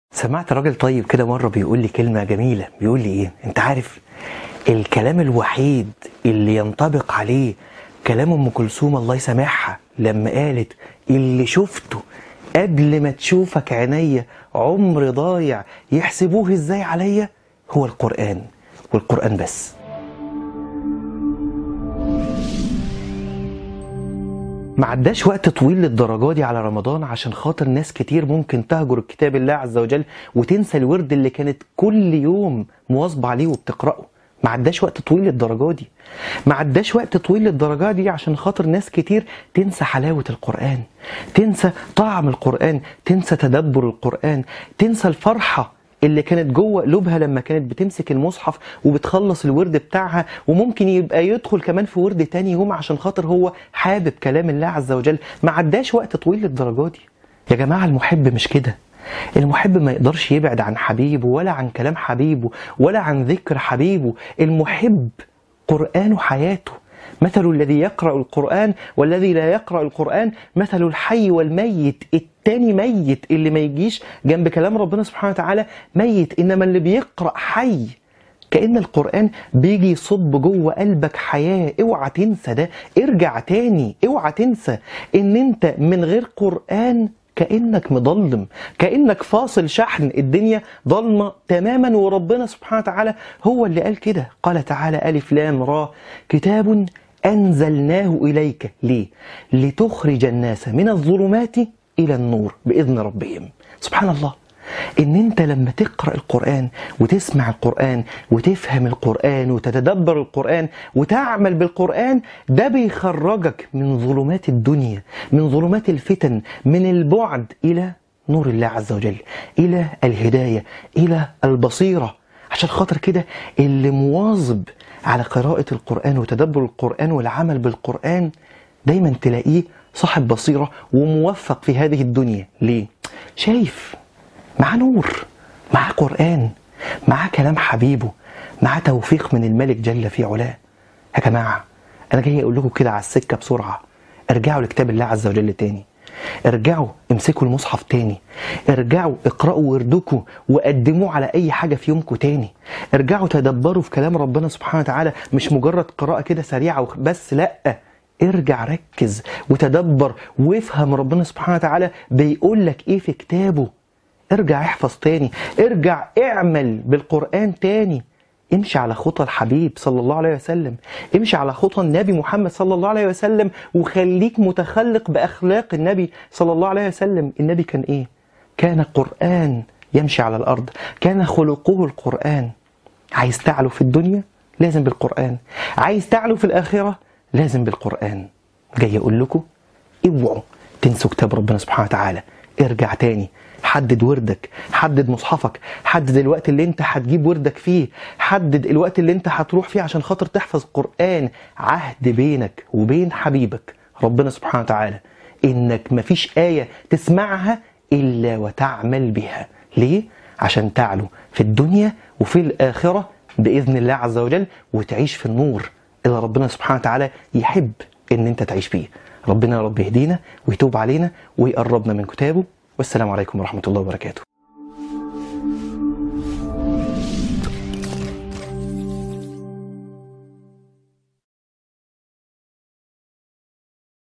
سمعت راجل طيب كده مرة بيقول لي كلمة جميلة بيقول لي ايه انت عارف الكلام الوحيد اللي ينطبق عليه كلام ام كلثوم الله يسامحها لما قالت اللي شفته قبل ما تشوفك عينيا عمر ضايع يحسبوه ازاي عليا هو القرآن والقرآن بس ما عداش وقت طويل للدرجة دي على رمضان عشان خاطر ناس كتير ممكن تهجر كتاب الله عز وجل وتنسى الورد اللي كانت كل يوم مواظبة عليه وبتقرأه ما عداش وقت طويل للدرجة دي ما عداش وقت طويل للدرجة دي عشان خاطر ناس كتير تنسى حلاوة القرآن تنسى طعم القرآن تنسى تدبر القرآن تنسى الفرحة اللي كانت جوه قلوبها لما كانت بتمسك المصحف وبتخلص الورد بتاعها وممكن يبقى يدخل كمان في ورد تاني يوم عشان خاطر هو حابب كلام الله عز وجل ما عداش وقت طويل للدرجة دي يا جماعة المحب مش كده المحب ما يقدرش يبعد عن حبيبه ولا عن كلام حبيبه ولا عن ذكر حبيبه المحب قرآن حياته مثل الذي يقرأ القرآن والذي لا يقرأ القرآن مثل الحي والميت التاني ميت اللي ما يجيش جنب كلام ربنا سبحانه وتعالى ميت إنما اللي بيقرأ حي كأن القرآن بيجي يصب جوه قلبك حياة اوعى تنسى ده ارجع تاني اوعى تنسى ان انت من غير قرآن كأنك مضلم كأنك فاصل شحن الدنيا ضلمة تماما وربنا سبحانه وتعالى هو اللي قال كده قال تعالى ألف لام را كتاب أنزلناه إليك ليه لتخرج الناس من الظلمات إلى النور بإذن ربهم سبحان الله ان انت لما تقرا القران وتسمع القران وتفهم القران وتتدبر القران وتعمل بالقران ده بيخرجك من ظلمات الدنيا من ظلمات الفتن من البعد الى نور الله عز وجل الى الهدايه الى البصيره عشان خاطر كده اللي مواظب على قراءه القران وتدبر القران والعمل بالقران دايما تلاقيه صاحب بصيره وموفق في هذه الدنيا ليه شايف معاه نور معاه قرآن معاه كلام حبيبه معاه توفيق من الملك جل في علاه يا جماعة أنا جاي أقول لكم كده على السكة بسرعة ارجعوا لكتاب الله عز وجل تاني ارجعوا امسكوا المصحف تاني ارجعوا اقرأوا وردكوا وقدموه على أي حاجة في يومكم تاني ارجعوا تدبروا في كلام ربنا سبحانه وتعالى مش مجرد قراءة كده سريعة بس لأ ارجع ركز وتدبر وافهم ربنا سبحانه وتعالى بيقول لك ايه في كتابه ارجع احفظ تاني ارجع اعمل بالقرآن تاني امشي على خطى الحبيب صلى الله عليه وسلم امشي على خطى النبي محمد صلى الله عليه وسلم وخليك متخلق بأخلاق النبي صلى الله عليه وسلم النبي كان ايه كان قرآن يمشي على الأرض كان خلقه القرآن عايز تعلو في الدنيا لازم بالقرآن عايز تعلو في الآخرة لازم بالقرآن جاي أقول لكم اوعوا تنسوا كتاب ربنا سبحانه وتعالى ارجع تاني حدد وردك حدد مصحفك حدد الوقت اللي انت هتجيب وردك فيه حدد الوقت اللي انت هتروح فيه عشان خاطر تحفظ قرآن عهد بينك وبين حبيبك ربنا سبحانه وتعالى انك مفيش آية تسمعها إلا وتعمل بها ليه؟ عشان تعلو في الدنيا وفي الآخرة بإذن الله عز وجل وتعيش في النور اللي ربنا سبحانه وتعالى يحب ان انت تعيش فيه ربنا يا رب يهدينا ويتوب علينا ويقربنا من كتابه والسلام عليكم ورحمة الله وبركاته